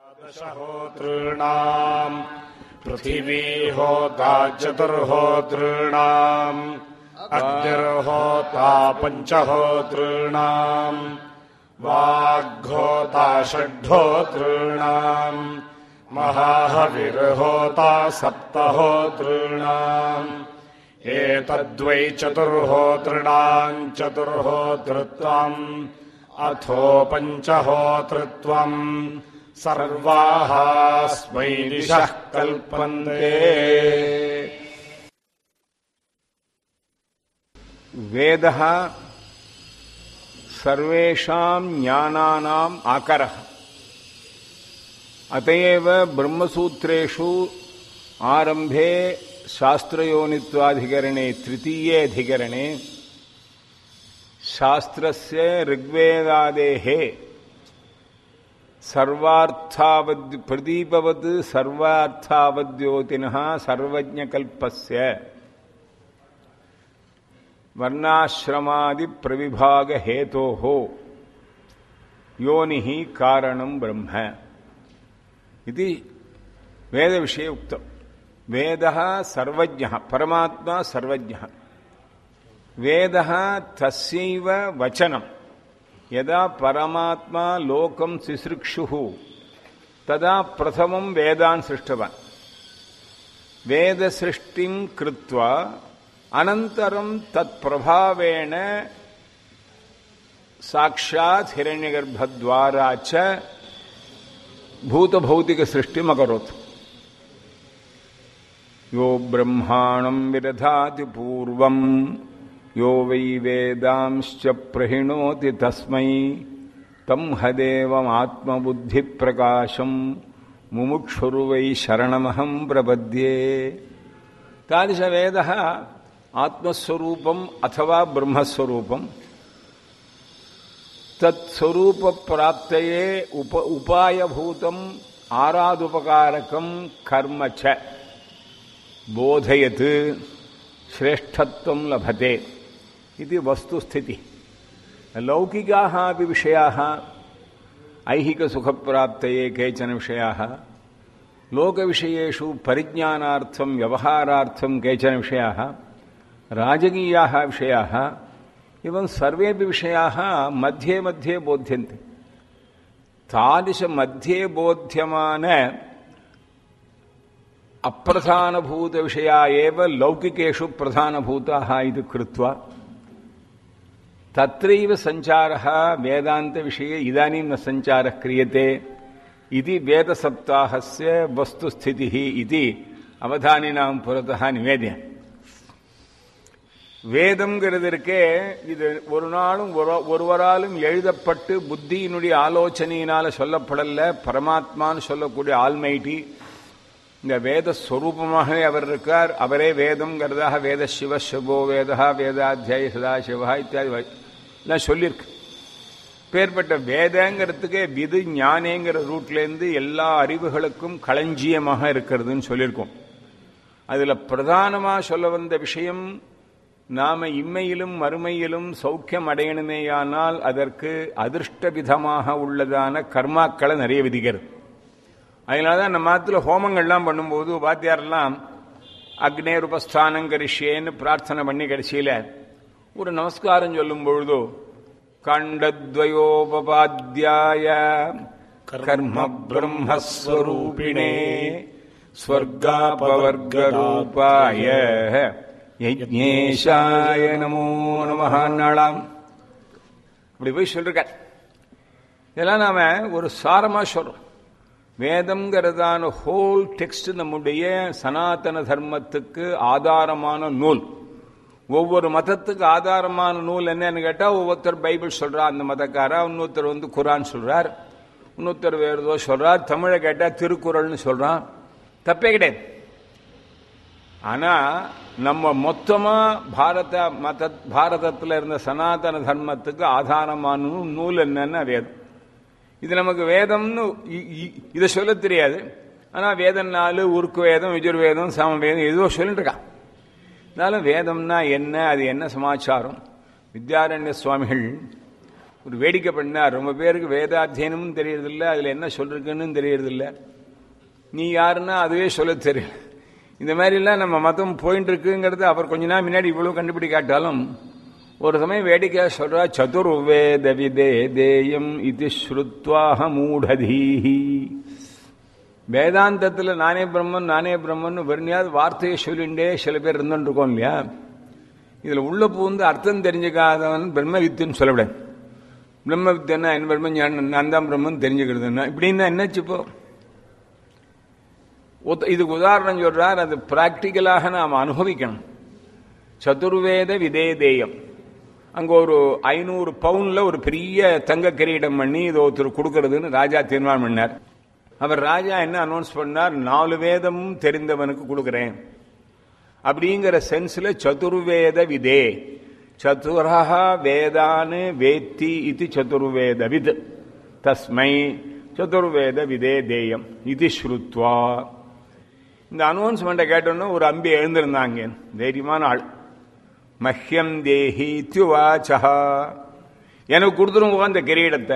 दशहोतॄणाम् पृथिवी होता चतुर्होतॄणाम् अग्निर्होता पञ्चहोतॄणाम् वाग्होता षड्होतॄणाम् महाहविर्होता सप्तहोतॄणाम् एतद्वै चतुर्होतॄणाम् चतुर्होतृत्वम् अथो पञ्चहोतृत्वम् सर्वाः स्मै दिशः कल्पन्ते वेदः सर्वेषां ज्ञानानाम् आकरः अत एव ब्रह्मसूत्रेषु आरम्भे शास्त्रयोनित्वाधिकरणे तृतीये अधिकरणे शास्त्रस्य ऋग्वेदादेः सर्वार्थावद् प्रदीपवत् सर्वार्थावद्योतिनः सर्वज्ञकल्पस्य वर्णाश्रमादि प्रविभाग हेतो योनि कारणं ब्रह्म इति वेद विषये उक्तम् वेदः सर्वज्ञः परमात्मा सर्वज्ञः वेदः तस्यैव वचनं यदा परमात्मा लोकं सिसृक्षुः तदा प्रथमं वेदान् सृष्टवान् वेदसृष्टिं कृत्वा अनन्तरं तत्प्रभावेण साक्षात् हिरण्यगर्भद्वारा च भूतभौतिकसृष्टिम् अकरोत् यो ब्रह्माणं विदधाति पूर्वम् यो वै वेदांश्च प्रहिणोति तस्मै तं हदेवमात्मबुद्धिप्रकाशम् मुमुक्षुर्वै शरणमहं प्रपद्ये तादृशवेदः आत्मस्वरूपम् अथवा ब्रह्मस्वरूपम् तत्स्वरूपप्राप्तये उप उपायभूतम् आरादुपकारकम् कर्म च बोधयत् श्रेष्ठत्वं लभते इति वस्तुस्थितिः लौकिकाः अपि विषयाः ऐहिकसुखप्राप्तये केचन विषयाः लोकविषयेषु परिज्ञानार्थं व्यवहारार्थं केचन विषयाः राजकीयाः विषयाः एवं सर्वेपि विषयाः मध्ये मध्ये बोध्यन्ते तादृशमध्ये बोध्यमान अप्रधानभूतविषया एव लौकिकेषु प्रधानभूताः इति कृत्वा तत्रैव सञ्चारः वेदान्तविषये इदानीं न सञ्चारः क्रियते इति वेदसप्ताहस्य वस्तुस्थितिः इति அவதானினாம் புறத்தா நிவேதிய வேதம்ங்கிறதற்கே இது ஒரு நாளும் ஒருவராலும் எழுதப்பட்டு புத்தியினுடைய ஆலோசனையினால சொல்லப்படல பரமாத்மான்னு சொல்லக்கூடிய ஆல்மைட்டி இந்த வேத ஸ்வரூபமாகவே அவர் இருக்கார் அவரே வேதம்ங்கிறதாக வேத சிவ சிவோ வேதா வேதாத்தியாய சதா சிவா இத்தியாதி எல்லாம் சொல்லியிருக்கு பேர்பட்ட வேதங்கிறதுக்கே விது ஞானேங்கிற ரூட்லேருந்து எல்லா அறிவுகளுக்கும் களஞ்சியமாக இருக்கிறதுன்னு சொல்லியிருக்கோம் அதில் பிரதானமாக சொல்ல வந்த விஷயம் நாம இம்மையிலும் மறுமையிலும் சௌக்கியம் அடையணுமேயானால் அதற்கு அதிர்ஷ்ட விதமாக உள்ளதான கர்மாக்களை நிறைய விதிக்கிறது அதனால தான் நம்ம மாத்துல ஹோமங்கள்லாம் பண்ணும்போது வாத்தியாரெல்லாம் அக்னேர் உபஸ்தானம் கரிஷியேன்னு பிரார்த்தனை பண்ணி கடைசியில் ஒரு நமஸ்காரம் சொல்லும் பொழுதோ கண்டத்வயோபாத்தியாய கர்ம பிரம்மஸ்வரூபிணே ஸ்வர்காபவர்கரூபாய யஜ்ஞேஷாய நமோ நமஹான்னாளாம் அப்படி போய் சொல்லிருக்கார் இதெல்லாம் நாம ஒரு சாரமா சொல்றோம் வேதம்ங்கிறதான ஹோல் டெக்ஸ்ட் நம்முடைய சனாதன தர்மத்துக்கு ஆதாரமான நூல் ஒவ்வொரு மதத்துக்கு ஆதாரமான நூல் என்னன்னு கேட்டால் ஒவ்வொருத்தர் பைபிள் சொல்றார் அந்த மதக்காரா இன்னொருத்தர் வந்து குரான் சொல்றார் இன்னொருத்தர் வேறு ஏதோ சொல்றார் தமிழை கேட்டால் திருக்குறள்னு சொல்றான் தப்பே கிடையாது ஆனா நம்ம மொத்தமா பாரத மத பாரதத்தில் இருந்த சனாதன தர்மத்துக்கு ஆதாரமான நூல் என்னன்னு வேதம் இது நமக்கு வேதம்னு இதை சொல்ல தெரியாது ஆனா வேதம் நாலு உருக்கு வேதம் விஜுர்வேதம் சமவேதம் ஏதோ சொல்லிட்டு இருக்கான் இருந்தாலும் வேதம்னா என்ன அது என்ன சமாச்சாரம் வித்யாரண்ய சுவாமிகள் ஒரு வேடிக்கை பண்ணா ரொம்ப பேருக்கு வேதாத்தியனமும் தெரியறதில்ல அதுல என்ன சொல்றதுன்னு தெரியறதில்ல நீ யாருன்னா அதுவே சொல்ல தெரியல இந்த மாதிரிலாம் நம்ம மதம் போயிட்டு இருக்குங்கிறது அவர் கொஞ்ச நாள் முன்னாடி இவ்வளவு கண்டுபிடிக்காட்டாலும் ஒரு சமயம் வேடிக்கையா சொல்றா சதுர்வேத விதே தேயம் இது ஸ்ருத்வாஹ மூடதீஹி வேதாந்தத்துல நானே பிரம்மன் நானே பிரம்மன் வெறுமையாவது வார்த்தையை சொல்லிண்டே சில பேர் இருந்துட்டு இருக்கோம் இல்லையா இதுல உள்ள பூந்து அர்த்தம் தெரிஞ்சுக்காதவன் பிரம்ம வித்துன்னு சொல்லவிடாது பிரம்ம வித்தன்னா என் பிரம்ம ஞானம் நான் தான் பிரம்மன் தெரிஞ்சுக்கிறதுன்னா இப்படின்னா என்னாச்சு இப்போ ஒத்த- இதுக்கு உதாரணம் சொல்றார் அது பிராக்டிக்கலாக நாம் அனுபவிக்கணும் சதுர்வேத விதேதேயம் அங்க ஒரு ஐநூறு பவுன்ல ஒரு பெரிய தங்க கிரீடம் பண்ணி இது ஒருத்தர் கொடுக்கறதுன்னு ராஜா தீர்மானம் பண்ணார் அவர் ராஜா என்ன அனௌன்ஸ் பண்ணார் நாலு வேதமும் தெரிந்தவனுக்கு கொடுக்கிறேன் அப்படிங்கிற சென்ஸ்ல சதுர்வேத விதே சதுரஹ வேதானு வேத்தி இது சதுர்வேத வித் தஸ்மை சதுர்வேத விதே தேயம் இது ஸ்ருத்வா இந்த அனௌன்ஸ்மெண்ட்டை கேட்டோன்னு ஒரு அம்பி எழுந்திருந்தாங்க தைரியமான ஆள் மஹ்யம் தேஹி துவாச்சா எனக்கு கொடுத்துருங்க அந்த கிரீடத்தை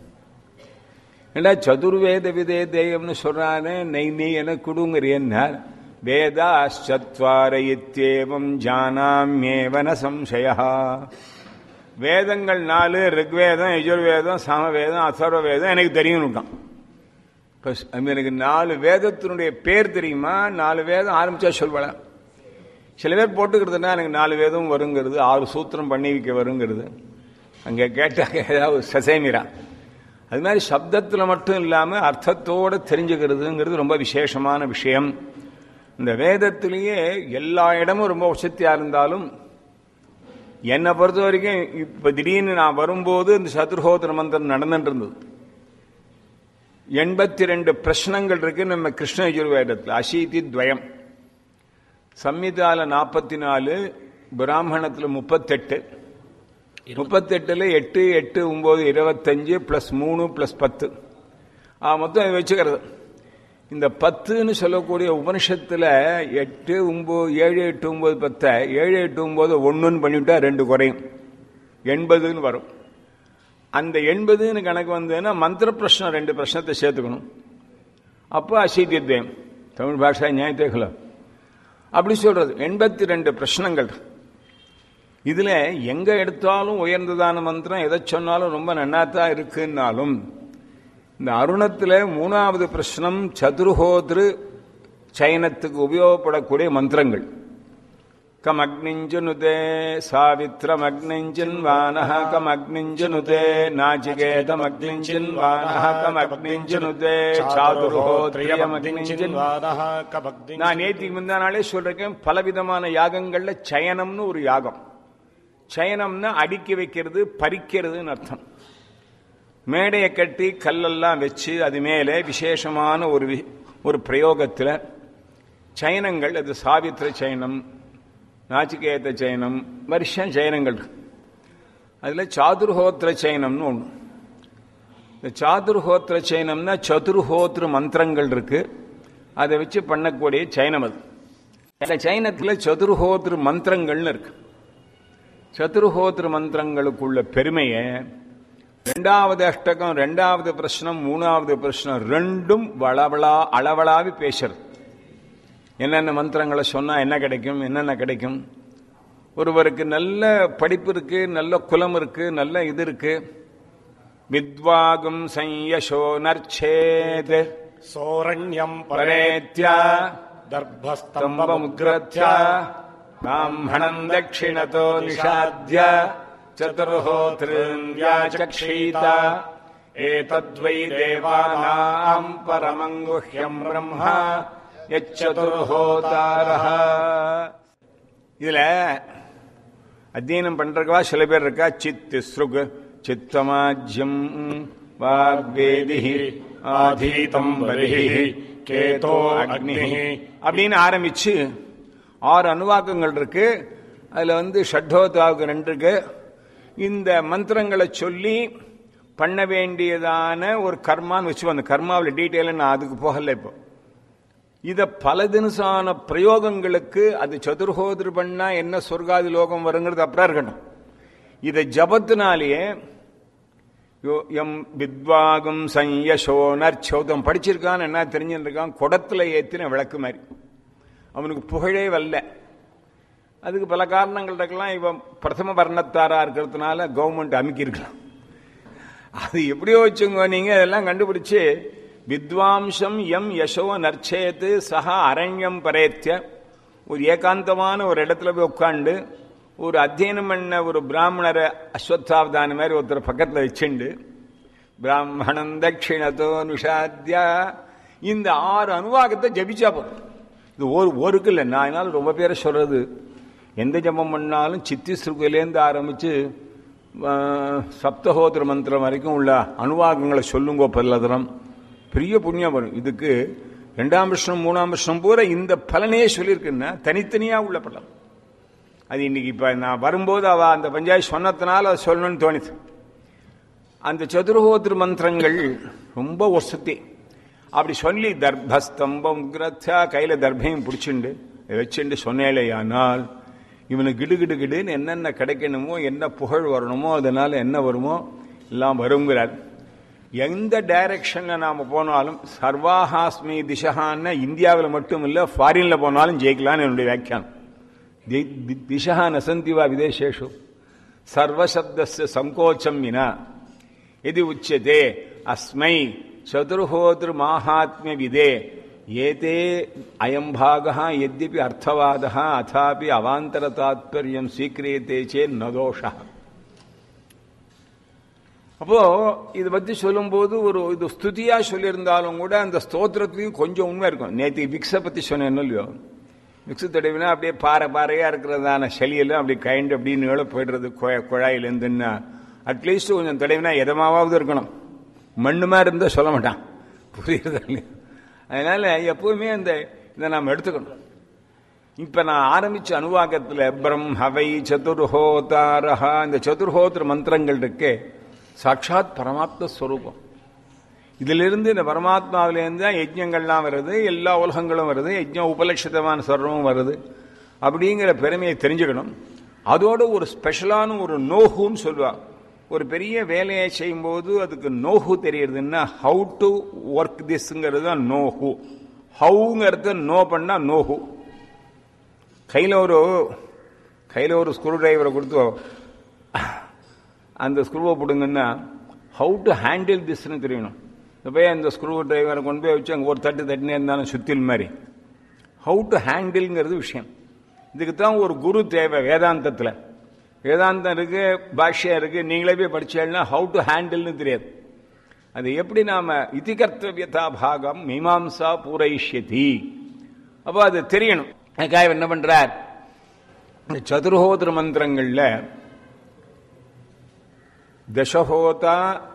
ஏண்டா சதுர்வேத விதே தேயம்னு சொல்றானே நெய் நீ எனக்கு கொடுங்கறியன்னா வேதாச்சத்வார இத்தியேவம் ஜானாமியேவன சம்சயா வேதங்கள் நாலு ரிக்வேதம் யஜுர்வேதம் சாமவேதம் அசர்வ வேதம் எனக்கு தெரியும்னுட்டான் இப்போ எனக்கு நாலு வேதத்தினுடைய பேர் தெரியுமா நாலு வேதம் ஆரம்பிச்சா சொல்வாளா சில பேர் போட்டுக்கிறதுனா எனக்கு நாலு வேதம் வருங்கிறது ஆறு சூத்திரம் பண்ணி வைக்க வருங்கிறது அங்கே கேட்டாக்க ஏதாவது சசேமிரா அது மாதிரி சப்தத்தில் மட்டும் இல்லாமல் அர்த்தத்தோடு தெரிஞ்சுக்கிறதுங்கிறது ரொம்ப விசேஷமான விஷயம் இந்த வேதத்திலேயே எல்லா இடமும் ரொம்ப உசத்தியாக இருந்தாலும் என்னை பொறுத்த வரைக்கும் இப்போ திடீர்னு நான் வரும்போது இந்த சதுர்ஹோத்திர மந்திரம் நடந்துட்டு இருந்தது எண்பத்தி ரெண்டு பிரச்சனங்கள் இருக்கு நம்ம கிருஷ்ண யஜுர்வேதத்தில் அசீதி துவயம் சம்மிதால நாற்பத்தி நாலு பிராமணத்தில் முப்பத்தெட்டு முப்பத்தெட்டுல எட்டு எட்டு ஒன்பது இருபத்தஞ்சு பிளஸ் மூணு பிளஸ் பத்து ஆ மொத்தம் இது வச்சுக்கிறது இந்த பத்துன்னு சொல்லக்கூடிய உபனிஷத்துல எட்டு ஒன்பது ஏழு எட்டு ஒன்பது பத்தை ஏழு எட்டு ஒன்பது ஒன்றுன்னு பண்ணிவிட்டா ரெண்டு குறையும் எண்பதுன்னு வரும் அந்த எண்பதுன்னு கணக்கு வந்ததுன்னா மந்திர பிரச்சனை ரெண்டு பிரச்சனத்தை சேர்த்துக்கணும் அப்போ அசீதித்வயம் தமிழ் பாஷா நியாயத்தேகல அப்படி சொல்றது எண்பத்தி ரெண்டு பிரச்சனங்கள் இதுல எங்க எடுத்தாலும் உயர்ந்ததான மந்திரம் எதை சொன்னாலும் ரொம்ப நன்னாத்தான் இருக்குன்னாலும் இந்த அருணத்துல மூணாவது பிரச்சனம் சதுர்ஹோத்ரு சயனத்துக்கு உபயோகப்படக்கூடிய மந்திரங்கள் கம் அக்னிஞ்சனுதே சாவித்ரம் அக்னிஞ்சன் வானஹ கம் அக்னிஞ்சனுதே நாச்சிகேதம் அக்னிஞ்சன் வானஹ கம் அக்னிஞ்சனுதே சாதுர்ஹோத்ரியம் அக்னிஞ்சன் நான் நேத்திக்கு முந்தா நாளே சொல்றேன் பலவிதமான யாகங்கள்ல சயனம்னு ஒரு யாகம் சயனம்னா அடுக்கி வைக்கிறது பறிக்கிறதுன்னு அர்த்தம் மேடையை கட்டி கல்லெல்லாம் வச்சு அது மேலே விசேஷமான ஒரு வி- ஒரு பிரயோகத்தில் சயனங்கள் அது சாவித்திர சயனம் நாச்சிகேத சயனம் வருஷம் சயனங்கள் இருக்கு. அதுல சாதுர்ஹோத்திர சயனம்னு ஒன்று இந்த சாதுர்ஹோத்திர சயனம்னா சதுர்ஹோத்திர மந்திரங்கள் இருக்கு அதை வச்சு பண்ணக்கூடிய சயனம் அது அந்த சயனத்தில் சதுர்ஹோத்திர மந்திரங்கள்னு இருக்கு சதுர்ஹோத்திர மந்திரங்களுக்குள்ள பெருமையை ரெண்டாவது அஷ்டகம் ரெண்டாவது பிரச்சனம் மூணாவது பிரச்சனம் ரெண்டும் வளவளா அளவளாவி பேசுறது என்னென்ன மந்திரங்களை சொன்னா என்ன கிடைக்கும் என்னென்ன கிடைக்கும் ஒருவருக்கு நல்ல படிப்பு இருக்கு நல்ல குலம் இருக்கு நல்ல இது இருக்கு வித்வாகும் சையசோ நர்ச்சேத் சோரண்யம் பரேத்யா தர்பஸ்தம்பமுக்ரத்ய தம்பமுக்ரத்ய பிராமணம் தட்சிணதோ நிஷாத்ய சதுர்ஹோத்ருஞ்சாச்சக்ஷீத ஏதத்வை தேவானாம் பரமங்குஹ்யம் பிரம்ம யச்சதுர்ஹோதாரः இதுல அத்தியனம் பண்றதுக்கா சில பேர் இருக்கா சித்து ஸ்ருக் சித்தமாஜ்யம் வாக்வேதி ஆதீதம் பரிஹி கேதோ அக்னி அப்படின்னு ஆரம்பிச்சு ஆறு அணுவாக்கங்கள் இருக்கு அதுல வந்து ஷட்டோதாவுக்கு ரெண்டு இருக்கு இந்த மந்திரங்களை சொல்லி பண்ண வேண்டியதான ஒரு கர்மான்னு வச்சு அந்த கர்மாவில் டீட்டெயில நான் அதுக்கு போகல இப்போ இத பல தினசான பிரயோகங்களுக்கு அது சதுர்ஹோதிரு பண்ணா என்ன சொர்க்காதி லோகம் வருங்கிறது அப்புறம் இருக்கட்டும் இதை ஜபத்தினாலேயே யோ எம் வித்வாகும் சையசோ நற்சோதம் படிச்சிருக்கான்னு என்ன தெரிஞ்சுருக்கான் குடத்துல ஏத்தின விளக்கு மாதிரி அவனுக்கு புகழே வரல அதுக்கு பல காரணங்கள் இருக்கலாம் இவன் பிரதம வர்ணத்தாரா இருக்கிறதுனால கவர்மெண்ட் அமுக்கியிருக்கலாம் அது எப்படியோ வச்சுங்க நீங்க இதெல்லாம் கண்டுபிடிச்சு வித்வாம்சம் எம் யசோ நர்ச்சேத்து சஹா அரண்யம் பரேத்திய ஒரு ஏகாந்தமான ஒரு இடத்துல போய் உட்காந்து ஒரு அத்தியனம் பண்ண ஒரு பிராமணரை அஸ்வத்தாவதான மாதிரி ஒருத்தர் பக்கத்தில் வச்சுண்டு பிராமணம் தட்சிணத்தோ நிஷாத்யா இந்த ஆறு அனுவாகத்தை ஜபிச்சா போதும் இது ஒரு ஒருக்கு இல்லை நான் என்னால் ரொம்ப பேரை சொல்றது எந்த ஜபம் பண்ணாலும் சித்தி சுருக்கிலேருந்து ஆரம்பிச்சு சப்தஹோத்திர மந்திரம் வரைக்கும் உள்ள அனுவாகங்களை சொல்லுங்கோ பல்லதரம் பெரிய புண்ணியம் வரும் இதுக்கு ரெண்டாம் வருஷம் மூணாம் வருஷம் பூரா இந்த பலனே சொல்லியிருக்குன்னா தனித்தனியா உள்ள பலன் அது இன்னைக்கு இப்ப நான் வரும்போது அவ அந்த பஞ்சாயத்து சொன்னதுனால அதை சொல்லணும்னு தோணுது அந்த சதுர்ஹோத்திர மந்திரங்கள் ரொம்ப வசதி அப்படி சொல்லி தர்பஸ்தம்பம் கிரத்தா கையில தர்பையும் பிடிச்சிண்டு வச்சுண்டு சொன்னேலையானால் இவனுக்கு கிடு கிடு கிடுன்னு என்னென்ன கிடைக்கணுமோ என்ன புகழ் வரணுமோ அதனால என்ன வருமோ எல்லாம் வருங்கிறார் எந்த டைரக்ஷன்ல நாம போனாலும் சர்வாஹாஸ்மி திசகான்னு இந்தியாவில் மட்டும் இல்ல ஃபாரின்ல போனாலும் ஜெயிக்கலாம்னு என்னுடைய வியாக்கியானம் திசா நசந்தி வா விதேசேஷு சர்வசப்தஸ்ய சங்கோச்சம் வினா இது உச்சதே அஸ்மை சதுர்ஹோத்ரு மாஹாத்மிய விதே ஏதே அயம் பாக எத்யபி அர்த்தவாத அதாபி அவாந்தர தாத்பரியம் ஸ்வீக்கிரியத்தே சே நதோஷா அப்போ இதை பத்தி சொல்லும்போது ஒரு இது ஸ்துதியா சொல்லியிருந்தாலும் கூட அந்த ஸ்தோத்திரத்துலையும் கொஞ்சம் உண்மை இருக்கும் நேற்று விக்ஸை பத்தி சொன்னேன் இல்லையோ விக்ஸு தடவினா அப்படியே பாறை பாறையா இருக்கிறதான சளியெல்லாம் அப்படி கைண்டு அப்படின்னு நீள போயிடுறது குழாயிலேருந்துன்னா அட்லீஸ்ட் கொஞ்சம் தடவினா எதமாவது இருக்கணும் மண்ணுமா இருந்தா சொல்ல மாட்டான் புரியுறதா இல்லையா அதனால எப்பவுமே அந்த இதை நாம் எடுத்துக்கணும் இப்ப நான் ஆரம்பிச்ச அனுவாகத்துல பிரம்மவை சதுர்ஹோதாரஹா இந்த சதுர்ஹோத்திர மந்திரங்கள் இருக்கே சாட்சாத் பரமாத்ம ஸ்வரூபம் இதிலிருந்து இந்த பரமாத்மாவிலேருந்து தான் யஜ்யங்கள்லாம் வருது எல்லா உலகங்களும் வருது யஜ்யம் உபலட்சிதமான சர்வமும் வருது அப்படிங்கிற பெருமையை தெரிஞ்சுக்கணும் அதோட ஒரு ஸ்பெஷலான ஒரு நோகுன்னு சொல்லுவா ஒரு பெரிய வேலையை செய்யும்போது அதுக்கு நோஹு தெரியறதுன்னா ஹவு டு ஒர்க் திஸ்ங்கிறது தான் நோஹு ஹவுங்கிறது நோ பண்ணா நோஹு கையில் ஒரு கையில் ஒரு ஸ்க்ரூ டிரைவரை கொடுத்து அந்த ஸ்க்ரூவை போடுங்கன்னா ஹவு டு ஹேண்டில் திஸ்ன்னு தெரியணும் இப்போ போய் அந்த ஸ்க்ரூ டிரைவரை கொண்டு போய் வச்சு அங்கே ஒரு தட்டு தட்டினே இருந்தாலும் சுத்தில் மாதிரி ஹவு டு ஹேண்டில்ங்கிறது விஷயம் இதுக்கு தான் ஒரு குரு தேவை வேதாந்தத்தில் வேதாந்தம் இருக்கு பாஷ்யம் இருக்கு நீங்களே போய் படிச்சேன்னா ஹவு டு ஹேண்டில்னு தெரியாது அது எப்படி நாம இதி கர்த்தவியதா பாகம் மீமாம்சா பூரைஷ்யதி அப்போ அது தெரியணும் அதுக்காக என்ன பண்றார் இந்த சதுர்ஹோத்திர மந்திரங்கள்ல தசஹோதா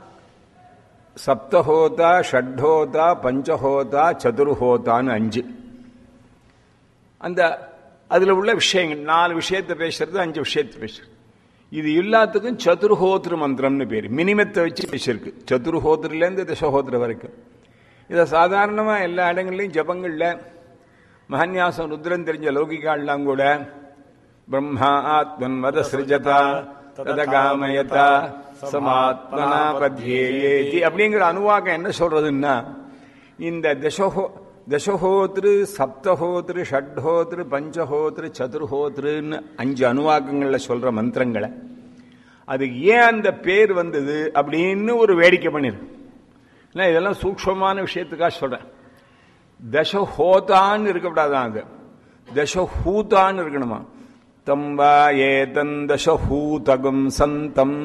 சப்தஹோதா ஷட்ஹோதா பஞ்சஹோதா சதுர்ஹோதான்னு அஞ்சு அந்த அதுல உள்ள விஷயங்கள் நாலு விஷயத்தை பேசுறது அஞ்சு விஷயத்தை பேசுறது இது எல்லாத்துக்கும் சதுர்ஹோத்திர மந்திரம்னு பேர் மினிமத்தை வச்சு பேசியிருக்கு சதுர்ஹோத்திரிலேருந்து தசஹோத்திர வரைக்கும் இதை சாதாரணமா எல்லா இடங்கள்லையும் ஜபங்கள்ல மகன்யாசம் ருத்ரன் தெரிஞ்ச லௌகிகாலாம் கூட பிரம்மா ஆத்மன் மத சிருஜதா ததகாமயதா சமாத்மனா பத்யேதி அப்படிங்கிற அனுவாகம் என்ன சொல்றதுன்னா இந்த தசஹோ தசஹோத்ரு சப்தஹோத்ரு ஷட்ஹோத்ரு பஞ்சஹோத்ரு சதுர்ஹோத்ருன்னு அஞ்சு அணுவாக்கங்கள்ல சொல்ற மந்திரங்களை அது ஏன் அந்த பேர் வந்தது அப்படின்னு ஒரு வேடிக்கை பண்ணிருக்கு இதெல்லாம் சூக்ஷமான விஷயத்துக்காக சொல்றேன் தசஹோதான்னு இருக்கக்கூடாதான் அது தசஹூதான்னு இருக்கணுமா தம்பா ஏதன் தசஹூதகம் சந்தம்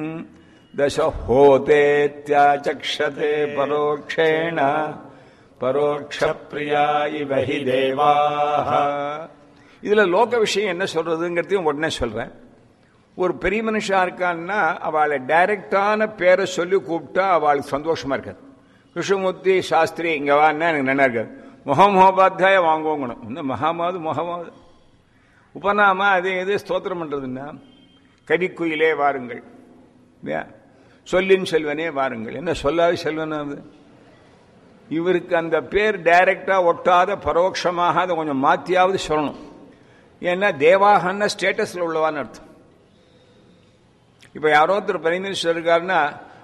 தசஹோதேத்யாச்சக்ஷதே பரோக்ஷேண பரோட்ச பிரியா இவ ஹி தேவாக இதுல லோக விஷயம் என்ன சொல்றதுங்கிறதையும் உடனே சொல்றேன் ஒரு பெரிய மனுஷா இருக்கான்னா அவளை டைரக்டான பேரை சொல்லி கூப்பிட்டா அவளுக்கு சந்தோஷமா இருக்காது கிருஷ்ணமூர்த்தி சாஸ்திரி இங்க வான்னா எனக்கு நல்லா இருக்காது முகமோபாத்தியாய வாங்குவோங்கணும் இன்னும் மகாமாவது முகமாவது உபநாம அதே எது ஸ்தோத்திரம் பண்றதுன்னா கடிக்குயிலே வாருங்கள் சொல்லின் செல்வனே வாருங்கள் என்ன சொல்லாது செல்வன் அது இவருக்கு அந்த பேர் டைரக்டா ஒட்டாத பரோட்சமாக அதை கொஞ்சம் மாத்தியாவது சொல்லணும் ஏன்னா தேவாகன்ன ஸ்டேட்டஸ்ல உள்ளவான்னு அர்த்தம் இப்ப யாரோ ஒருத்தர் பிரைம் மினிஸ்டர் இருக்காருன்னா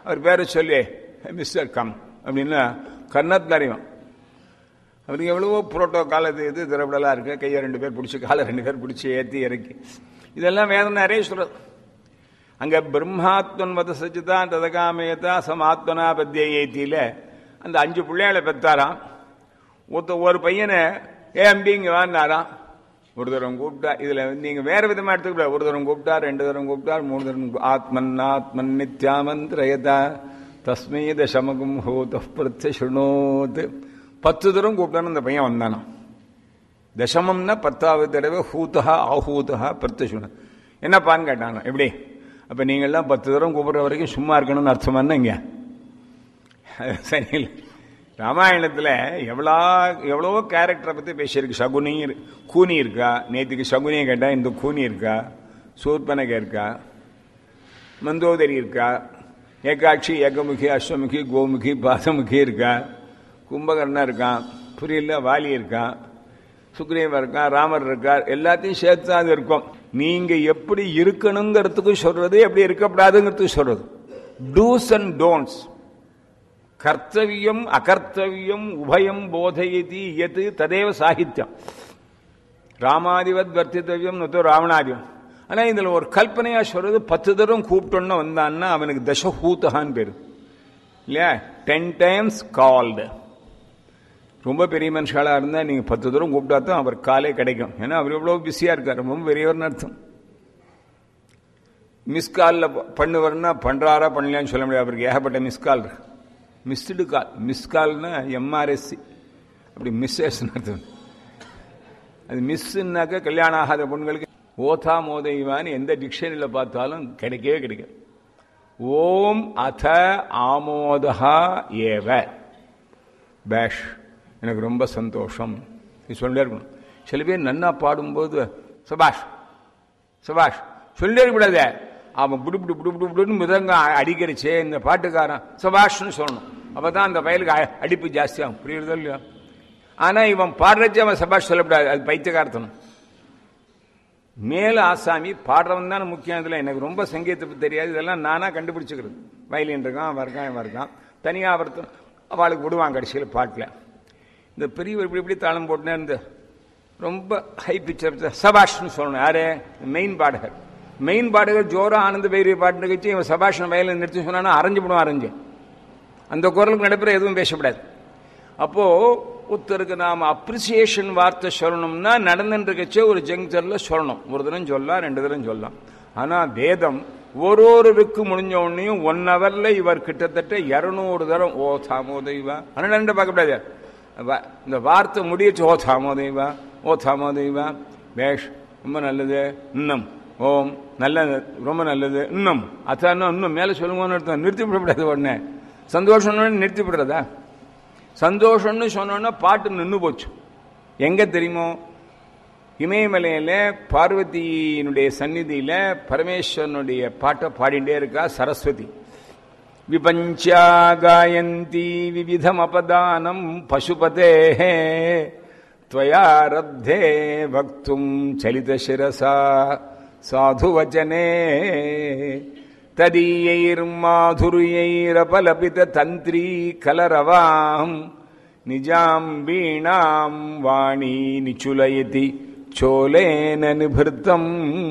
அவர் பேரை சொல்லி மிஸ்டர் கம் அப்படின்னு கர்ணத்தில் அறிவான் அவருக்கு எவ்வளவோ புரோட்டோகால் இது இது திரவிடலாம் இருக்கு கையை ரெண்டு பேர் பிடிச்சி காலை ரெண்டு பேர் பிடிச்சி ஏற்றி இறக்கி இதெல்லாம் வேதம் நிறைய சொல்றது அங்க பிரம்மாத்மன் வத சச்சிதான் ததகாமேதா சமாத்மனா பத்திய ஏத்தியில அந்த அஞ்சு பிள்ளைகளை பெற்றாராம் ஒருத்த ஒரு பையனை ஏ அம்பி இங்க வான்னாராம் ஒரு தரம் கூப்பிட்டா இதுல நீங்க வேற விதமா எடுத்துக்கூடாது ஒரு தரம் கூப்பிட்டா ரெண்டு தரம் கூப்பிட்டா மூணு தரம் கூ- ஆத்மன் ஆத்மன் நித்யாமந்திரயதா தஸ்மை தசமகம் ஹோத பிரத்ய சுணோத் பத்து தரம் கூப்பிட்டான்னு அந்த பையன் வந்தானாம் தசமம்னா பத்தாவது தடவை ஹூதா ஆஹூதா பிரத்யசுன என்னப்பான்னு கேட்டாங்க எப்படி அப்ப நீங்கள்லாம் பத்து தரம் கூப்பிடுற வரைக்கும் சும்மா இருக்கணும்னு அர்த்தம் என்னங்க சரியில்லை ராமாயணத்தில் எவ்வளோ எவ்வளவோ கேரக்டரை பற்றி பேசியிருக்கு சகுனி இரு- கூனி இருக்கா நேற்றுக்கு சகுனியை கேட்டால் இந்த கூனி இருக்கா சூர்பனகை இருக்கா மந்தோதரி இருக்கா ஏகாட்சி ஏகமுகி அஸ்வமுகி கோமுகி பாதமுகி இருக்கா கும்பகர்ணா இருக்கான் புரியல வாலி இருக்கான் சுக்ரீவன் இருக்கான் ராமர் இருக்கார் எல்லாத்தையும் சேர்த்து தான் அது இருக்கும் நீங்க எப்படி இருக்கணுங்கிறதுக்கு சொல்றது எப்படி இருக்கக்கூடாதுங்கிறதுக்கு சொல்றது டூஸ் அண்ட் டோன்ட்ஸ் கர்த்தவியம் அகர்த்தவியம் உபயம் போதயதி எது ததேவ சாகித்யம் ராமாதிவத் வர்த்தித்தவியம் நொத்தோ ராவணாதிவம் ஆனா இதுல ஒரு கல்பனையா சொல்றது பத்து தரம் கூப்பிட்டோன்னு வந்தான்னா அவனுக்கு தசஹூத்தகான்னு பேரு இல்லையா டென் டைம்ஸ் கால்டு ரொம்ப பெரிய மனுஷாலா இருந்தா நீங்க பத்து தூரம் கூப்பிட்டா தான் அவர் காலே கிடைக்கும் ஏன்னா அவர் எவ்வளவு பிஸியா இருக்கார் ரொம்ப பெரியவர்னு அர்த்தம் மிஸ் காலில் பண்ணுவார்னா பண்றாரா பண்ணலையான்னு சொல்ல முடியாது அவருக்கு ஏகப்பட்ட மிஸ் கால் இருக்கு மிஸ்டு கால் மிஸ் கால்னா எம்ஆர்எஸ்சி அப்படி மிஸ்ஸஸ்னு அர்த்தம் அது மிஸ்ஸுன்னாக்க கல்யாணம் ஆகாத பொண்களுக்கு ஓதா மோதைவான்னு எந்த டிக்ஷனரியில் பார்த்தாலும் கிடைக்கவே கிடைக்காது ஓம் அத ஆமோதா ஏவ பேஷ் எனக்கு ரொம்ப சந்தோஷம் நீ சொல்லிட்டே இருக்கணும் சில பேர் நன்னா பாடும்போது சபாஷ் சபாஷ் சொல்லிட்டே இருக்கக்கூடாது அவன் புடு புடு புடு புடு புடுன்னு மிதங்க அடிக்கிறச்சே இந்த பாட்டுக்காரன் சபாஷ்னு சொல்லணும் அப்போ தான் அந்த வயலுக்கு அ- அடிப்பு ஜாஸ்தியாகும் புரியுறதோ இல்லையா ஆனால் இவன் பாடுறச்சே அவன் சபாஷ் சொல்லக்கூடாது அது பைத்தியக்காரத்தனம் மேல ஆசாமி பாடுறவன் தானே முக்கியம் இதில் எனக்கு ரொம்ப சங்கீதத்தை பத்தி தெரியாது இதெல்லாம் நானாக கண்டுபிடிச்சுக்கிறது வயலின் இருக்கான் அவன் இருக்கான் இவன் இருக்கான் தனியாக ஒருத்தன் அவளுக்கு விடுவான் கடைசியில் பாட்டில் இந்த பெரியவர் இப்படி இப்படி தாளம் போட்டுனே இருந்து ரொம்ப ஹை பிக்சர் சபாஷ்னு சொல்லணும் யாரு மெயின் பாடகர் மெயின் பாடகர் ஜோரா ஆனந்த பைரவி பாட்டு நிகழ்ச்சி இவன் சபாஷன் வயலில் நிறுத்தி சொன்னான்னா அரைஞ்சு போடுவான் அரைஞ்சு அந்த குரலுக்கு நடைபெற எதுவும் பேசக்கூடாது அப்போ ஒருத்தருக்கு நாம அப்ரிசியேஷன் வார்த்தை சொல்லணும்னா நடந்துருக்கச்சே ஒரு ஜங்ஷன்ல சொல்லணும் ஒரு தரம் சொல்லலாம் ரெண்டு தரம் சொல்லலாம் ஆனா வேதம் ஒரு ஒரு ருக்கு முடிஞ்ச உடனேயும் ஒன் ஹவர்ல இவர் கிட்டத்தட்ட இருநூறு தரம் ஓ தாமோதைவா பன்னெண்டு பார்க்கக்கூடாது வ- இந்த வார்த்தை முடியச்சு ஓ தாமோதைவா ஓ தாமோதைவா பேஷ் ரொம்ப நல்லது இன்னும் ஓம் நல்லது ரொம்ப நல்லது இன்னும் அதான் இன்னும் மேலே சொல்லுங்கன்னு அர்த்தம் நிறுத்தி விடக்கூடாது உடனே சந்தோஷம்னு நிறுத்தி விடுறதா சந்தோஷம்னு சொன்னோன்னா பாட்டு நின்று போச்சு எங்க தெரியுமோ இமயமலையில பார்வதியினுடைய சந்நிதியில பரமேஸ்வரனுடைய பாட்டை பாடிண்டே இருக்கா சரஸ்வதி விபஞ்சா காயந்தி விவிதம் அபதானம் பசுபதே त्वया रब्धे वक्तुम् चलितशिरसा साधुवचने तदीयैर्माधुर्यैरपलपिततन्त्री कलरवाम् निजाम् वीणाम् वाणी निचुलयति चोलेन निभृतम्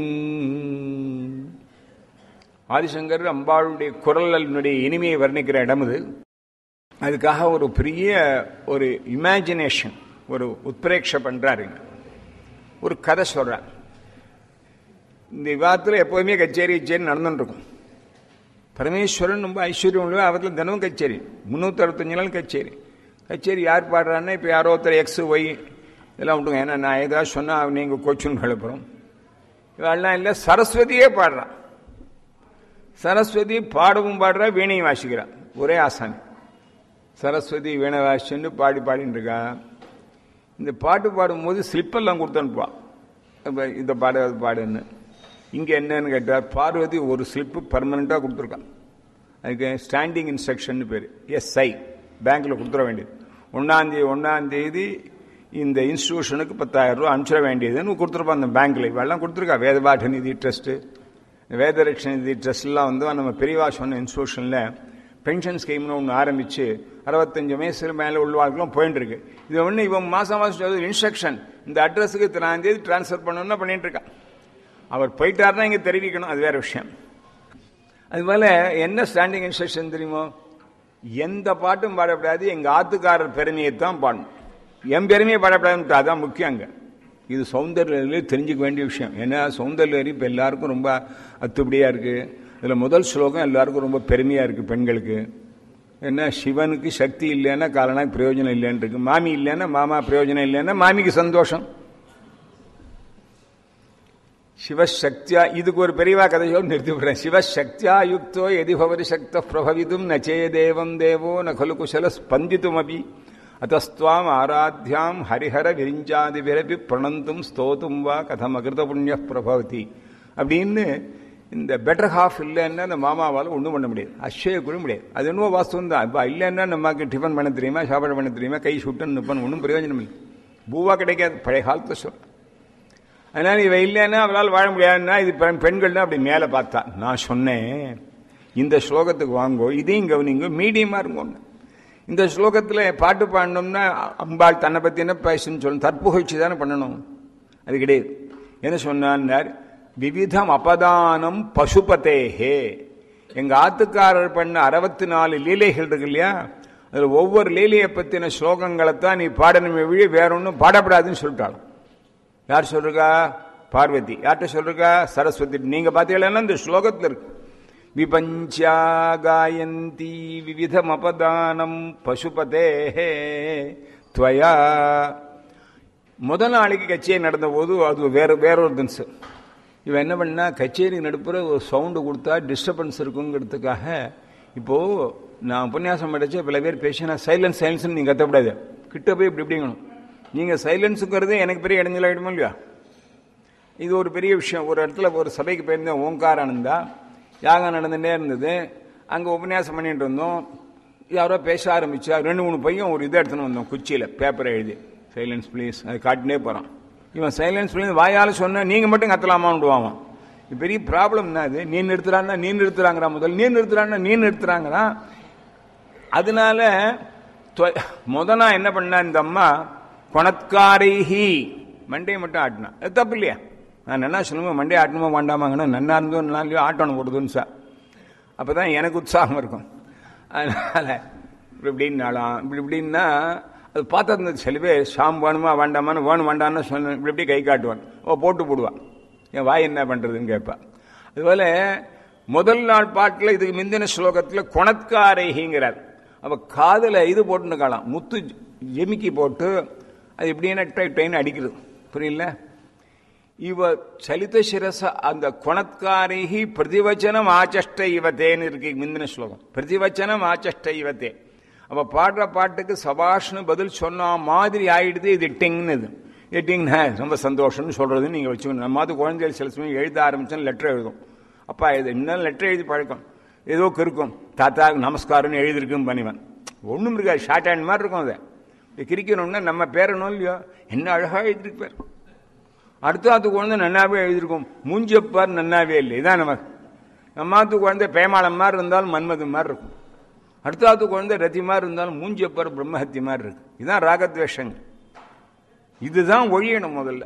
ஆதிசங்கர் அம்பாளுடைய குரலினுடைய இனிமையை வர்ணிக்கிற இடம் இது அதுக்காக ஒரு பெரிய ஒரு இமேஜினேஷன் ஒரு உத்பிரேட்ச பண்றாருங்க ஒரு கதை சொல்றார் இந்த விவாதத்தில் எப்போதுமே கச்சேரி கச்சேரி நடந்துட்டு இருக்கும் பரமேஸ்வரன் ரொம்ப ஐஸ்வர்யம் உள்ளவ அவத்தில் தினமும் கச்சேரி முந்நூற்றி அறுபத்தஞ்சு நாள் கச்சேரி கச்சேரி யார் பாடுறான்னா இப்போ யாரோ ஒருத்தர் எக்ஸ் ஒய் இதெல்லாம் விட்டுங்க ஏன்னா நான் ஏதாவது சொன்னால் நீங்கள் கோச்சுன்னு எழுப்புறோம் இவெல்லாம் இல்லை சரஸ்வதியே பாடுறான் சரஸ்வதி பாடவும் பாடுறா வீணையும் வாசிக்கிறா ஒரே ஆசாமி சரஸ்வதி வீணை வாசிச்சுன்னு பாடி பாடின்னு இருக்கா இந்த பாட்டு பாடும்போது ஸ்லிப்பெல்லாம் கொடுத்து அனுப்புவா அப்ப இந்த பாடு அது பாடுன்னு இங்கே என்னன்னு கேட்டார் பார்வதி ஒரு ஸ்லிப்பு பர்மனெண்ட்டாக கொடுத்துருக்கான் அதுக்கு ஸ்டாண்டிங் இன்ஸ்ட்ரக்ஷன் பேர் எஸ்ஐ பேங்க்கில் கொடுத்துட வேண்டியது ஒன்றாந்தேதி ஒன்றாந்தேதி இந்த இன்ஸ்டிடியூஷனுக்கு பத்தாயிரம் ரூபா அனுப்பிச்சிட வேண்டியதுன்னு கொடுத்துருப்பான் அந்த பேங்க்கில் இவெல்லாம் கொடுத்துருக்கா வேதபாட்ட நிதி ட்ரஸ்ட்டு வேதரட்ச நிதி ட்ரஸ்ட்லாம் வந்து நம்ம பெரியவா சொன்ன இன்ஸ்டியூஷனில் பென்ஷன் ஸ்கீம்னு ஒன்று ஆரம்பிச்சு அறுபத்தஞ்சு வயசுல மேலே உள்ளவாளுக்கெல்லாம் போயிட்டு இருக்கு இது ஒன்று இவன் மாசம் மாசம் இன்ஸ்ட்ரக்ஷன் இந்த அட்ரஸுக்கு இத்தனாம் தேதி டிரான்ஸ்ஃபர் பண்ணணும்னு பண்ணிட்டு இருக்கான் அவர் போயிட்டாருன்னா இங்கே தெரிவிக்கணும் அது வேற விஷயம் அதுபோல என்ன ஸ்டாண்டிங் இன்ஸ்ட்ரக்ஷன் தெரியுமோ எந்த பாட்டும் பாடப்படாது எங்க ஆத்துக்காரர் பெருமையை தான் பாடணும் என் பெருமையை பாடப்படாதுன்னு அதான் முக்கியம் அங்க இது சௌந்தர்யிலே தெரிஞ்சுக்க வேண்டிய விஷயம் ஏன்னா சௌந்தர்யரி இப்போ எல்லாருக்கும் ரொம்ப அத்துப்படியா இருக்கு இதில் முதல் ஸ்லோகம் எல்லாருக்கும் ரொம்ப பெருமையா இருக்கு பெண்களுக்கு என்ன சிவனுக்கு சக்தி இல்லைன்னா காலனா பிரயோஜனம் இல்லைன்னு இருக்கு மாமி இல்லைன்னா மாமா பிரயோஜனம் இல்லைன்னா மாமிக்கு சந்தோஷம் சிவசக்தியா இதுக்கு ஒரு பெரியவா கதை சொல்லி நிறுத்தி விடுறேன் சிவசக்தியா யுக்தோ எதி பவரி சக்த பிரபவிதும் நச்சே தேவம் தேவோ ந கலு குசல ஸ்பந்தித்தும் அபி அத்தஸ்துவாம் ஆராத்தியாம் ஹரிஹர விரிஞ்சாதி விரபி பிரணந்தும் ஸ்தோத்தும் வா கதம் அகிருத புண்ணிய பிரபவதி அப்படின்னு இந்த பெட்டர் ஹாஃப் இல்லைன்னா அந்த மாமாவால் ஒன்றும் பண்ண முடியாது அஷய கூட முடியாது அது என்னவோ வாஸ்தவம் தான் இப்போ இல்லைன்னா நமக்கு டிஃபன் பண்ண தெரியுமா சாப்பாடு பண்ண தெரியுமா கை சுட்டுன்னு நிற்பன் ஒன்றும் பிரயோஜனம் இல்லை பூவா கிடைக்காது பழைய காலத்தை சொல்றேன் அதனால இவ இல்லைன்னா அவளால் வாழ முடியாதுன்னா இது பெண் பெண்கள் தான் அப்படி மேலே பார்த்தா நான் சொன்னேன் இந்த ஸ்லோகத்துக்கு வாங்கோ இதையும் கவனிங்க மீடியமா இருங்கன்னு இந்த ஸ்லோகத்தில் பாட்டு பாடணும்னா அம்பாள் தன்னை பற்றி என்ன பேசுன்னு சொல்லணும் தற்புகழ்ச்சி தானே பண்ணணும் அது கிடையாது என்ன சொன்னார் விவிதம் அபதானம் பசுபதேஹே எங்க ஆத்துக்காரர் பண்ண அறுபத்தி நாலு லீலைகள் இருக்கு இல்லையா அதில் ஒவ்வொரு லீலையை பற்றின ஸ்லோகங்களை தான் நீ பாடணுமே விழி வேற ஒன்றும் பாடப்படாதுன்னு சொல்லிட்டாலும் யார் சொல்றா பார்வதி யார்கிட்ட சொல்றா சரஸ்வதி நீங்க பாத்தீங்கன்னா இந்த ஸ்லோகத்தில் இருக்கு விபஞ்சா காயந்தி விவிதம் அபதானம் பசுபதே துவயா முதல் நாளைக்கு கச்சேரி நடந்த போது அது வேற வேறொரு தின்ஸ் இவன் என்ன பண்ணா கச்சேரி நடுப்புற ஒரு சவுண்டு கொடுத்தா டிஸ்டர்பன்ஸ் இருக்குங்கிறதுக்காக இப்போ நான் உபன்யாசம் படிச்ச பல பேர் பேசினா சைலன்ஸ் சைலன்ஸ் நீங்க கத்தப்படாது கிட்ட போய் இப்படி இப்படிங்கணும் நீங்க சைலன்ஸுங்கிறது எனக்கு பெரிய இடைஞ்சல் ஆயிடுமோ இல்லையா இது ஒரு பெரிய விஷயம் ஒரு இடத்துல ஒரு சபைக்கு போயிருந்தேன் ஓங்காரானந்தா யாகம் நடந்துட்டே இருந்தது அங்கே உபன்யாசம் பண்ணிட்டு இருந்தோம் யாரோ பேச ஆரம்பிச்சா ரெண்டு மூணு பையன் ஒரு இதை எடுத்துன்னு வந்தோம் குச்சியில் பேப்பரை எழுதி சைலன்ஸ் ப்ளீஸ் அது காட்டினே போகிறான் இவன் சைலன்ஸ் ப்ளீஸ் வாயால் சொன்ன நீங்கள் மட்டும் கத்தலாமான்னு விடுவான் இது பெரிய ப்ராப்ளம் என்ன அது நீ நிறுத்துறான்னா நீ நிறுத்துறாங்கிறா முதல் நீ நிறுத்துறான்னா நீ நிறுத்துறாங்கிறா அதனால முதனா என்ன பண்ணா இந்த அம்மா கொணத்காரைஹி மண்டையை மட்டும் ஆட்டினா அது தப்பு இல்லையா நான் என்ன சொல்லுவேன் மண்டையை ஆட்டணுமா வேண்டாமாங்கன்னு நன்னா இருந்தோ நாளையோ ஆட்டணும் போடுதுன்னு சார் அப்போ தான் எனக்கு உற்சாகம் இருக்கும் அதனால் இப்படி இப்படின்னாலாம் இப்படி இப்படின்னா அது பார்த்தா சில பேர் ஷாம் வேணுமா வேண்டாமான்னு வேணும் வேண்டான்னு சொன்ன இப்படி இப்படி கை காட்டுவான் ஓ போட்டு போடுவான் என் வாய் என்ன பண்ணுறதுன்னு கேட்பான் அதுபோல் முதல் நாள் பாட்டில் இதுக்கு முந்தின ஸ்லோகத்தில் குணத்காரைங்கிறார் அவ காதில் இது போட்டுருக்கலாம் முத்து ஜெமிக்கி போட்டு அது இப்படியே டை ட்ரெயின் அடிக்கிறது புரியல இவ சலித சிரச அந்த குணத்காரிகி பிரதிவச்சனம் ஆச்சஷ்ட இவத்தேன்னு இருக்கு முந்தின ஸ்லோகம் பிரதிவச்சனம் ஆச்சஷ்ட இவத்தே அவ பாடுற பாட்டுக்கு சபாஷ்னு பதில் சொன்ன மாதிரி ஆயிடுது இது டிங்னு இது டிங்னா ரொம்ப சந்தோஷம்னு சொல்றது நீங்க வச்சுக்கணும் நம்ம குழந்தைகள் சில சமயம் எழுத ஆரம்பிச்சோன்னு லெட்டர் எழுதும் அப்பா இது இன்னும் லெட்டர் எழுதி பழக்கம் ஏதோ இருக்கும் தாத்தா நமஸ்காரம்னு எழுதிருக்குன்னு பண்ணிவன் ஒன்றும் இருக்காது ஷார்ட் ஹேண்ட் மாதிரி இருக்கும் அதை கிரிக்கணும்னா நம்ம பேரணும் இல்லையோ என்ன அழகா எழுதிருப்பார் அடுத்தாத்து குழந்தை நன்னாவே எழுதியிருக்கோம் மூஞ்சப்பார் நன்னாவே இல்லை இதான் நமக்கு நம்மாத்து குழந்தை பேமாளம் மாதிரி இருந்தாலும் மன்மது மாதிரி இருக்கும் அடுத்தாத்து குழந்தை ரத்தி மாதிரி இருந்தாலும் மூஞ்சப்பார் பிரம்மஹத்தி மாதிரி இருக்கு இதுதான் ராகத்வேஷங்க இதுதான் ஒழியணும் முதல்ல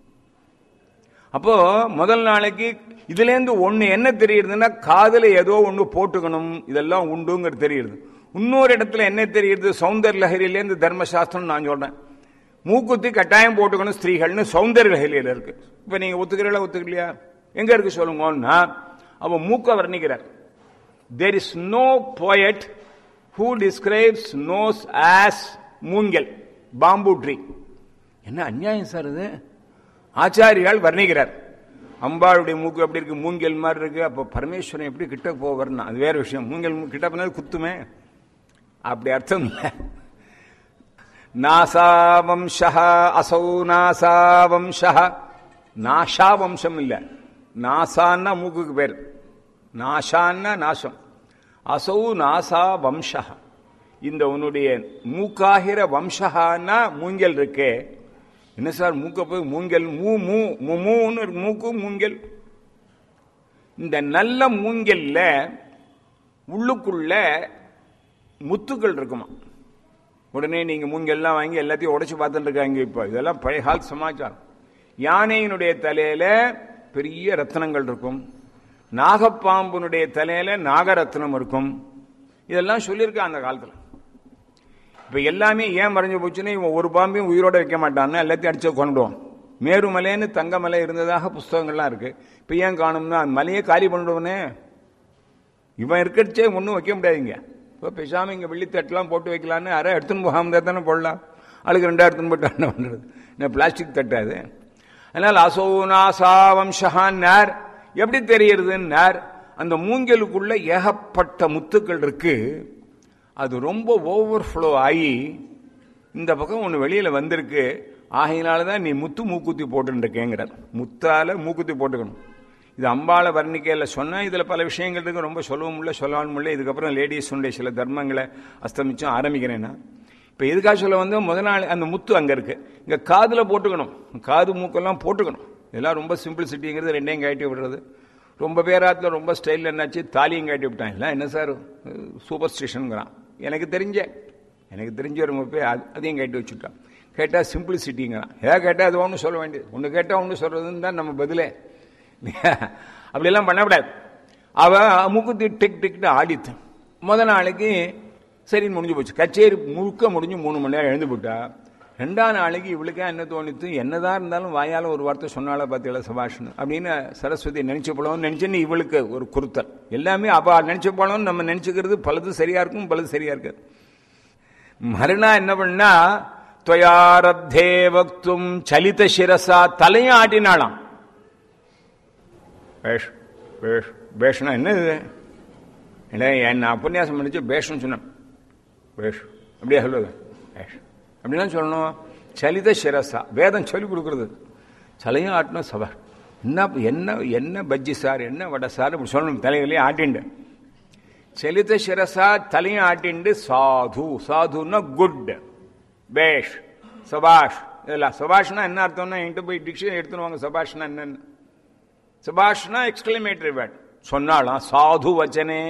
அப்போ முதல் நாளைக்கு இதுல இருந்து ஒண்ணு என்ன தெரியுதுன்னா காதல ஏதோ ஒண்ணு போட்டுக்கணும் இதெல்லாம் உண்டுங்கிறது தெரியுது இன்னொரு இடத்துல என்ன தெரியுது சௌந்தர் லஹரியிலேருந்து தர்மசாஸ்திரம் நான் சொல்றேன் மூக்குத்தி கட்டாயம் போட்டுக்கணும் ஸ்திரீகள்னு சௌந்தர் லஹரியில இருக்கு இப்ப நீங்க ஒத்துக்கிறீங்களா ஒத்துக்கலையா எங்க இருக்கு சொல்லுங்கன்னா அவ மூக்க வர்ணிக்கிறார் there is no poet who describes nose as மூங்கல் பாம்பு ட்ரீ என்ன அநியாயம் சார் இது ஆச்சாரியால் வர்ணிக்கிறார் அம்பாளுடைய மூக்கு எப்படி இருக்கு மூங்கல் மாதிரி இருக்கு அப்போ பரமேஸ்வரன் எப்படி கிட்ட போவர்னா அது வேற விஷயம் மூங்கல் கிட்ட போனால் குத்துமே அப்படி அர்த்தம் இல்லை நாசா வம்ச அசௌ நாசா வம்ச நாஷா வம்சம் இல்லை நாசான்னா மூக்குக்கு பேர் நாஷான்னா நாசம் அசௌ நாசா வம்ச இந்த உன்னுடைய மூக்காகிற வம்சஹான்னா மூங்கல் இருக்கே என்ன சார் மூக்க போய் மூங்கல் மூ மூ மூன்னு மூக்கு மூங்கல் இந்த நல்ல மூங்கல்ல உள்ளுக்குள்ள முத்துக்கள் இருக்குமா உடனே நீங்க மூங்கெல்லாம் வாங்கி எல்லாத்தையும் உடைச்சு பார்த்துட்டு இருக்காங்க இப்போ இதெல்லாம் பழைய கால சமாச்சாரம் யானையினுடைய தலையில பெரிய ரத்னங்கள் இருக்கும் நாகப்பாம்புனுடைய தலையில நாகரத்னம் இருக்கும் இதெல்லாம் சொல்லியிருக்கா அந்த காலத்துல இப்ப எல்லாமே ஏன் மறைஞ்சு போச்சுன்னா இவன் ஒரு பாம்பையும் உயிரோட வைக்க மாட்டான்னு எல்லாத்தையும் அடிச்சு கொண்டுடுவான் மேருமலைன்னு தங்கமலை இருந்ததாக புஸ்தகங்கள்லாம் இருக்கு இப்ப ஏன் காணும்னா அந்த மலையை காலி பண்ணிடுவனே இவன் இருக்கிறச்சே ஒன்றும் வைக்க முடியாதுங்க இப்போ பேசாம இங்கே வெள்ளித்தட்டெலாம் போட்டு வைக்கலான்னு அரை எடுத்துன்னு போகாம தானே போடலாம் ஆளுக்கு ரெண்டா எடுத்துன்னு போட்டு என்ன பண்ணுறது என்ன பிளாஸ்டிக் தட்டாது அதனால் அசோனாசாவம்ஷான்னார் எப்படி தெரியறதுன்னார் அந்த மூங்கலுக்குள்ள ஏகப்பட்ட முத்துக்கள் இருக்கு அது ரொம்ப ஓவர்ஃப்ளோ ஆகி இந்த பக்கம் ஒன்று வெளியில் வந்திருக்கு ஆகையினால தான் நீ முத்து மூக்குத்தி போட்டுருக்கேங்கிறார் முத்தால மூக்குத்தி போட்டுக்கணும் இது அம்பாள வர்ணிக்கையில் சொன்னால் இதில் பல விஷயங்கள் இருக்கு ரொம்ப சொல்லவும் முடியல சொல்லவும் முடியல இதுக்கப்புறம் லேடிஸுடைய சில தர்மங்களை அஸ்தமிச்சும் ஆரம்பிக்கிறேன்னா இப்போ எதுக்காக சொல்ல வந்து முத நாள் அந்த முத்து அங்கே இருக்கு இங்கே காதில் போட்டுக்கணும் காது மூக்கெல்லாம் போட்டுக்கணும் இதெல்லாம் ரொம்ப சிம்பிளிசிட்டிங்கிறது ரெண்டையும் கட்டி விடுறது ரொம்ப பேராத்தில் ரொம்ப ஸ்டைலில் என்னாச்சு தாலியும் கட்டி விட்டான் இல்லை என்ன சார் சூப்பர் ஸ்டேஷனுங்கிறான் எனக்கு தெரிஞ்ச எனக்கு தெரிஞ்ச ரொம்ப பேர் அது அதையும் கட்டி வச்சுட்டான் கேட்டால் சிம்பிளிசிட்டிங்கிறான் ஏதாவது கேட்டால் அது ஒன்று சொல்ல வேண்டியது ஒன்று கேட்டால் ஒன்று சொல்கிறதுன்னு தான் நம்ம பதிலே அப்படியெல்லாம் பண்ணக்கூடாது அவ மூக்குத்தி டிக் டிக்னு ஆடித்தான் முத நாளைக்கு சரின்னு முடிஞ்சு போச்சு கச்சேரி முழுக்க முடிஞ்சு மூணு மணி நேரம் எழுந்து போட்டா ரெண்டாம் நாளைக்கு இவளுக்கா என்ன தோணித்து என்னதான் இருந்தாலும் வாயால் ஒரு வார்த்தை சொன்னால பார்த்தீங்களா சபாஷன் அப்படின்னு சரஸ்வதி நினைச்ச போலவும் நினைச்சுன்னு இவளுக்கு ஒரு குறுத்தல் எல்லாமே அவ நினைச்ச போலவும் நம்ம நினைச்சுக்கிறது பலது சரியா இருக்கும் பலது சரியா இருக்காது மறுநா என்ன பண்ணா துவயாரத்தே வக்தும் சலித சிரசா தலையும் ஆட்டினாளாம் பேஷ் பேஷ் பேஷ்னா என்ன இது இல்லை நான் உபன்யாசம் பண்ணிச்சு பேஷ்னு சொன்னேன் பேஷ் அப்படியே சொல்லுது பேஷ் அப்படிலாம் சொல்லணும் சலித சிரசா வேதம் சொல்லி கொடுக்குறது சலையும் ஆட்டணும் சபா என்ன என்ன என்ன பஜ்ஜி சார் என்ன வடை சார் இப்படி சொல்லணும் தலைகளையும் ஆட்டிண்டு சலித சிரசா தலையும் ஆட்டிண்டு சாது சாதுன்னா குட் பேஷ் சபாஷ் இதெல்லாம் சபாஷ்னா என்ன அர்த்தம்னா என்கிட்ட போய் டிக்ஷனரி எடுத்துன்னு வாங்க சபாஷ்னா என்னன்னு சபாஷ்னா எக்ஸ்கிளமேட்டரி வேர்ட் சொன்னாலாம் சாது வச்சனே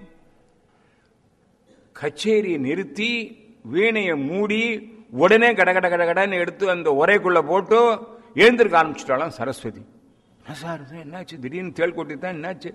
கச்சேரியை நிறுத்தி வீணையை மூடி உடனே கட கட கட கடன்னு எடுத்து அந்த உரைக்குள்ள போட்டு எழுந்திருக்க ஆரம்பிச்சுட்டாலாம் சரஸ்வதி என்ன சார் இது என்னாச்சு திடீர்னு தேள் கொட்டி தான் என்னாச்சு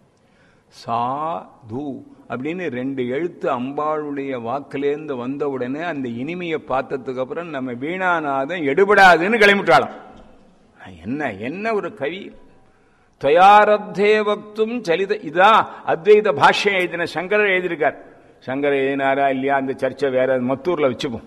சாது அப்படின்னு ரெண்டு எழுத்து அம்பாளுடைய வாக்கிலேருந்து வந்த உடனே அந்த இனிமையை பார்த்ததுக்கு அப்புறம் நம்ம வீணாநாதம் எடுபடாதுன்னு கிளம்பிட்டாளாம் என்ன என்ன ஒரு கவி துவயாரத்தே வக்தும் சலித இதான் அத்வைத பாஷ்யம் எழுதின சங்கரர் எழுதியிருக்கார் சங்கர் எழுதினாரா இல்லையா அந்த சர்ச்சை வேற மத்தூர்ல வச்சுப்போம்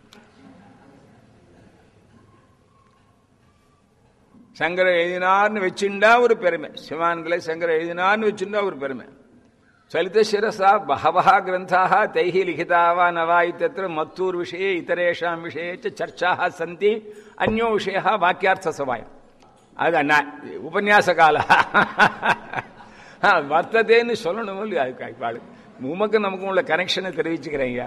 சங்கர எழுதினார்னு வச்சுண்டா ஒரு பெருமை சிவான்களை சங்கர எழுதினார்னு வச்சுண்டா ஒரு பெருமை சலித சிரசா பகவா கிரந்தாக தைஹி லிகிதாவா நவா இத்தியத்திர மத்தூர் விஷயே இதரேஷாம் விஷயே சர்ச்சாக சந்தி அந்யோ விஷயா வாக்கியார்த்த சவாயம் அது அண்ணா உபன்யாச கால வர்த்ததேன்னு சொல்லணும் அதுக்கு உமக்கு நமக்கு உள்ள கனெக்ஷனை தெரிவிச்சுக்கிறேன்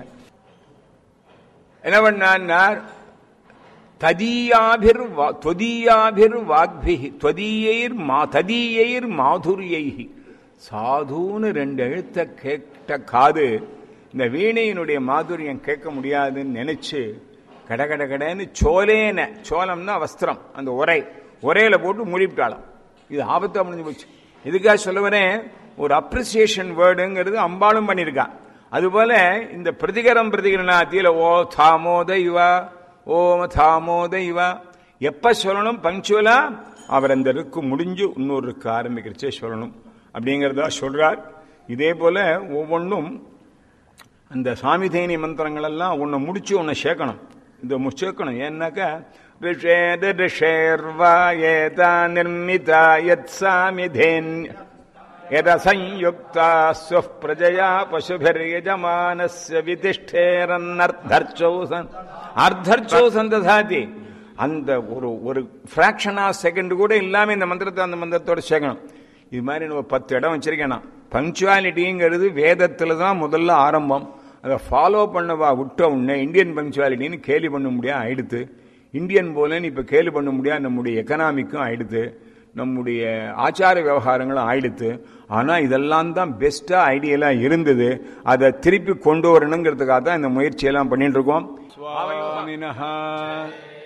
என்ன பண்ணார் ததீயாபிர் தொதீயாபிர் வாக்பிஹி தொதீயைர் மா ததீயைர் மாதுரியைஹி சாதுன்னு ரெண்டு எழுத்த கேட்ட காது இந்த வீணையினுடைய மாதுரியம் கேட்க முடியாதுன்னு நினைச்சு கட கட கடன்னு சோலேன சோளம்னா வஸ்திரம் அந்த உரை உரையில போட்டு முடிவிட்டாளாம் இது ஆபத்தா முடிஞ்சு போச்சு இதுக்காக சொல்ல வரேன் ஒரு அப்ரிசியேஷன் வேர்டுங்கிறது அம்பாளும் பண்ணியிருக்கான் அதுபோல இந்த பிரதிகரம் பிரதிகரணாத்தியில ஓ தாமோத இவா ஓம தாமோத இவா எப்ப சொல்லணும் பங்க்சுவலா அவர் அந்த ருக்கு முடிஞ்சு இன்னொரு ருக்கு ஆரம்பிக்கிறச்சே சொல்லணும் அப்படிங்கிறதா சொல்றார் இதே போல ஒவ்வொன்றும் அந்த சாமிதேனி மந்திரங்கள் எல்லாம் உன்னை முடிச்சு உன்னை சேர்க்கணும் இந்த சேர்க்கணும் ஏன்னாக்கா ரிஷேத ரிஷேர்வா ஏதா நிர்மிதா யத் சாமிதேன்ய यद संयुक्ता स्व प्रजया पशुभिर्यजमानस्य वितिष्ठेरन्नर्धर्चौ அர்த்தர்ச்சோ சந்ததாதி அந்த ஒரு ஒரு ஃப்ராக்ஷன் ஆஃப் செகண்ட் கூட இல்லாம இந்த மந்திரத்தை அந்த மந்திரத்தோட சேர்க்கணும் இது மாதிரி நம்ம பத்து இடம் வச்சிருக்கேன் பங்க்சுவாலிட்டிங்கிறது வேதத்துல தான் முதல்ல ஆரம்பம் அதை ஃபாலோ பண்ணவா விட்ட உடனே இந்தியன் பங்க்சுவாலிட்டின்னு கேலி பண்ண முடியாது ஆயிடுத்து இந்தியன் போலன்னு இப்ப கேலி பண்ண முடியாது நம்முடைய எக்கனாமிக்கும் ஆயிடுத்து நம்முடைய ஆச்சார விவகாரங்களும் ஆயிடுத்து ஆனா இதெல்லாம் தான் பெஸ்டா ஐடியலா இருந்தது அதை திருப்பி கொண்டு வரணுங்கிறதுக்காக தான் இந்த முயற்சியெல்லாம் பண்ணிட்டு இருக்கோம் சுவாமினஹ